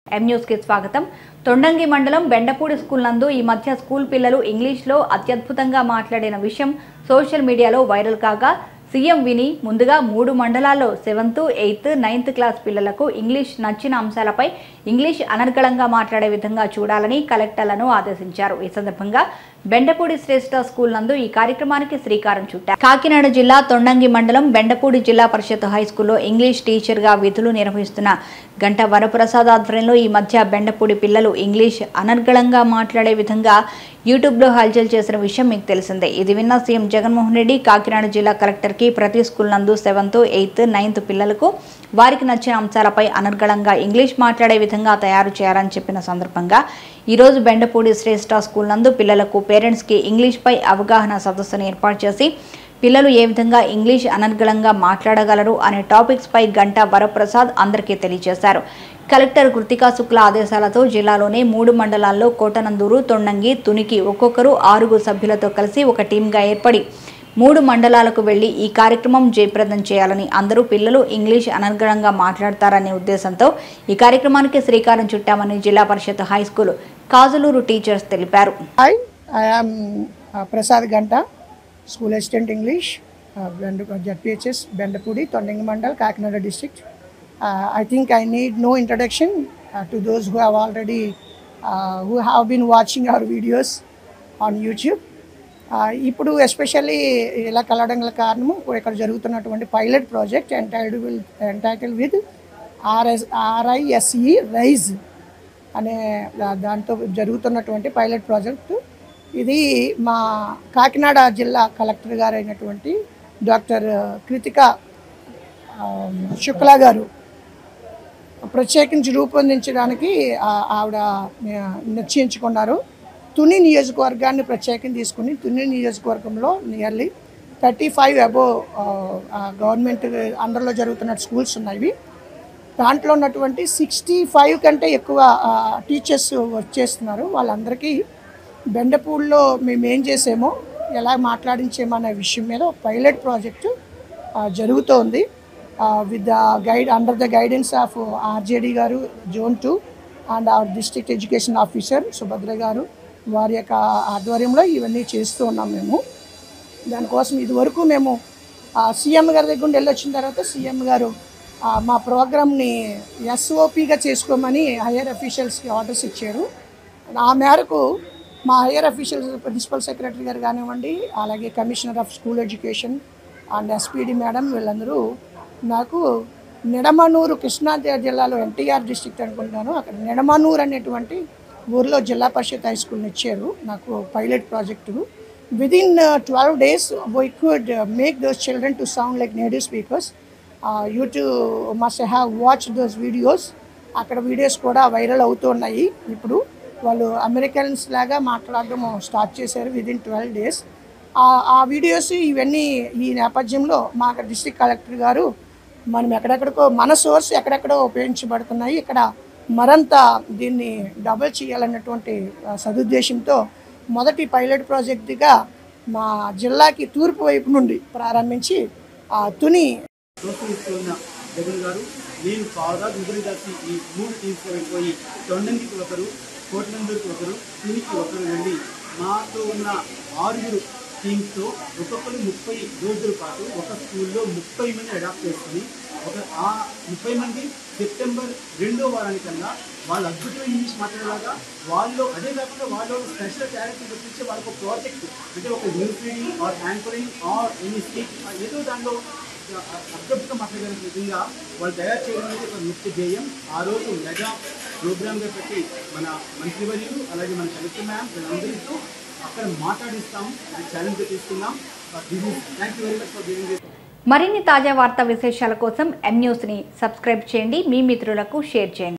M news కి స్వాగతం తొండంగి మండలం బెండపూడి స్కూల్ నందు ఈ మధ్య స్కూల్ పిల్లలు ఇంగ్లీష్లో అత్యద్భుతంగా మాట్లాడిన విషయం సోషల్ మీడియాలో వైరల్ కాగా సీఎం విని ముందుగా మూడు మండలాల్లో సెవెంత్ ఎయిత్ నైన్త్ క్లాస్ పిల్లలకు ఇంగ్లీష్ నచ్చిన అంశాలపై ఇంగ్లీష్ అనర్గళంగా మాట్లాడే విధంగా చూడాలని కలెక్టర్లను ఆదేశించారు ఈ సందర్భంగా బెండపూడి శ్రేష్ఠ స్కూల్ నందు ఈ కార్యక్రమానికి శ్రీకారం చుట్టారు కాకినాడ జిల్లా తొండంగి మండలం బెండపూడి జిల్లా పరిషత్ హై స్కూల్లో ఇంగ్లీష్ టీచర్గా విధులు నిర్వహిస్తున్న గంట వరప్రసాద్ ఆధ్వర్యంలో ఈ మధ్య బెండపూడి పిల్లలు ఇంగ్లీష్ అనర్గళంగా మాట్లాడే విధంగా యూట్యూబ్లో హల్చల్ చేసిన విషయం మీకు తెలిసిందే ఇది విన్న సీఎం జగన్మోహన్ రెడ్డి కాకినాడ జిల్లా కలెక్టర్కి ప్రతి స్కూల్ నందు సెవెంత్ ఎయిత్ నైన్త్ పిల్లలకు వారికి నచ్చిన అంశాలపై అనర్గళంగా ఇంగ్లీష్ మాట్లాడే విధంగా తయారు చేయాలని చెప్పిన సందర్భంగా ఈరోజు బెండపూడి శ్రేష్ఠ స్కూల్ నందు పిల్లలకు పేరెంట్స్కి ఇంగ్లీష్పై అవగాహన సదస్సును ఏర్పాటు చేసి పిల్లలు ఏ విధంగా ఇంగ్లీష్ అనర్గళంగా మాట్లాడగలరు అనే టాపిక్స్ పై గంటా వరప్రసాద్ అందరికీ తెలియజేశారు కలెక్టర్ కృతికా శుక్ల ఆదేశాలతో జిల్లాలోని మూడు మండలాల్లో కోటనందూరు తొండంగి తునికి ఒక్కొక్కరు ఆరుగురు సభ్యులతో కలిసి ఒక టీంగా ఏర్పడి మూడు మండలాలకు వెళ్లి ఈ కార్యక్రమం జయప్రదం చేయాలని అందరూ పిల్లలు ఇంగ్లీష్ అనర్గళంగా మాట్లాడతారనే ఉద్దేశంతో ఈ కార్యక్రమానికి శ్రీకారం చుట్టామని Zilla Parishad high school Kajuluru teachers తెలిపారు Hi, I am uh, Prasad Ganta, School Assistant English, uh, Bend- uh, ZPHS, Bendapudi, Tondingi Mandal, Kakinada District. Uh, I think I need no introduction uh, to those who have already, uh, who have been watching our videos on YouTube. Uh, ఇప్పుడు especially ఇలా కలవడం గల కారణము ఇప్పుడు ఇక్కడ జరుగుతున్నటువంటి pilot project entitle will entitle with R S R I S E rise అనే దా- దాంతో జరుగుతున్నటువంటి పైలట్ ప్రాజెక్టు ఇది మా కాకినాడ జిల్లా కలెక్టర్ గారు అయినటువంటి డాక్టర్ కృతిక ఆ, శుక్లా గారు ప్రత్యేకించి రూపొందించడానికి ఆ- ఆవిడ ఆ, నిశ్చయించుకున్నారు తుని నియోజకవర్గాన్ని ప్రత్యేకం తీసుకుని తుని నియోజకవర్గంలో nearly thirty five above government అండర్లో జరుగుతున్న స్కూల్స్ ఉన్నాయి దాంట్లో ఉన్నటువంటి సిక్స్టీ ఫైవ్ కంటే ఎక్కువ టీచర్స్ వచ్చేస్తున్నారు వాళ్ళందరికీ బెండపూడిలో మేము ఏం చేసామో ఎలా మాట్లాడించామో అనే విషయం మీద ఒక పైలట్ ప్రాజెక్టు జరుగుతోంది with the guide under the guidance of RJD garu zone two and our district education officer Subhadra garu వారి యొక్క ఆధ్వర్యంలో ఇవన్నీ చేస్తూ ఉన్నాం మేము దానికోసం ఇదివరకు మేము సీఎం గారి దగ్గర నుండి వెళ్ళొచ్చిన తర్వాత సీఎం గారు ఆ, మా ప్రోగ్రామ్ని ఎస్ఓపిగా చేసుకోమని హయ్యర్ అఫీషియల్స్కి ఆర్డర్స్ ఇచ్చారు ఆ మేరకు మా higher officials principal secretary garu కానివ్వండి అలాగే commissioner of school education and SPD madam వీళ్ళందరూ నాకు నిడమనూరు కృష్ణా జిల్లాలో ఎన్టీఆర్ డిస్ట్రిక్ట్ అనుకుంటాను అక్కడ నిడమనూరు అనేటువంటి ఊర్లో జిల్లా పరిషత్ హై స్కూల్ని ఇచ్చారు నాకు pilot project within twelve days we could make those children to sound like native speakers YouTube must have watch those videos అక్కడ వీడియోస్ కూడా వైరల్ అవుతున్నాయి ఇప్పుడు వాళ్ళు అమెరికన్స్ లాగా మాట్లాడడం స్టార్ట్ చేశారు విదిన్ ట్వెల్వ్ డేస్ ఆ వీడియోస్ ఇవన్నీ ఈ నేపథ్యంలో మా డిస్ట్రిక్ట్ కలెక్టర్ గారు మనం ఎక్కడెక్కడికో మన సోర్స్ ఎక్కడెక్కడో ఉపయోగించబడుతున్నాయి ఇక్కడ మరంత దీన్ని డబుల్ చేయాలన్నటువంటి ఆ, సదుద్దేశంతో మొదటి పైలట్ ప్రాజెక్టుగా మా జిల్లాకి తూర్పు వైపు నుండి ప్రారంభించి ఆ తుని ప్రోత్సహిస్తున్న జగన్ గారు నేను బాగా ముగ్గురు కలిసి ఈ మూడు టీమ్స్ వెళ్ళిపోయి తొండంగికి ఒకరు కోటనందూరుకి ఒకరు తునికి ఒకరు వెళ్ళి మాతో ఉన్న ఆరుగురు టీమ్స్తో ఒక్కొక్కరు ముప్పై రోజుల పాటు ఒక స్కూల్లో ముప్పై మంది అడాప్ట్ చేసుకుని ఒక ఆ ముప్పై మంది సెప్టెంబర్ రెండో వారానికల్లా వాళ్ళు అద్భుతమైన ఇంగ్లీష్ మాట్లాడేలాగా వాళ్ళు అదే కాకుండా వాళ్ళు స్పెషల్ టాలెంట్ గురించి వాళ్ళకు ప్రాజెక్ట్ అంటే ఒక news reading or anchoring or any speak ఏదో దాంట్లో అద్భుతంగా మాట్లాడే విధంగా వాళ్ళు తయారు చేయడం అనేది ఒక ముఖ్య ధ్యేయం ఆ రోజు మెగా ప్రోగ్రామ్గా పెట్టి మన మంత్రివర్యులు అలాగే మన కలెక్టర్ మ్యామ్ వీళ్ళందరితో అక్కడ మాట్లాడిస్తాము అది ఛాలెంజ్గా తీసుకున్నాం thank you very much for giving this మరిన్ని తాజా వార్తా విశేషాల కోసం ఎం న్యూస్ని సబ్స్క్రైబ్ చేయండి మీ మిత్రులకు షేర్ చేయండి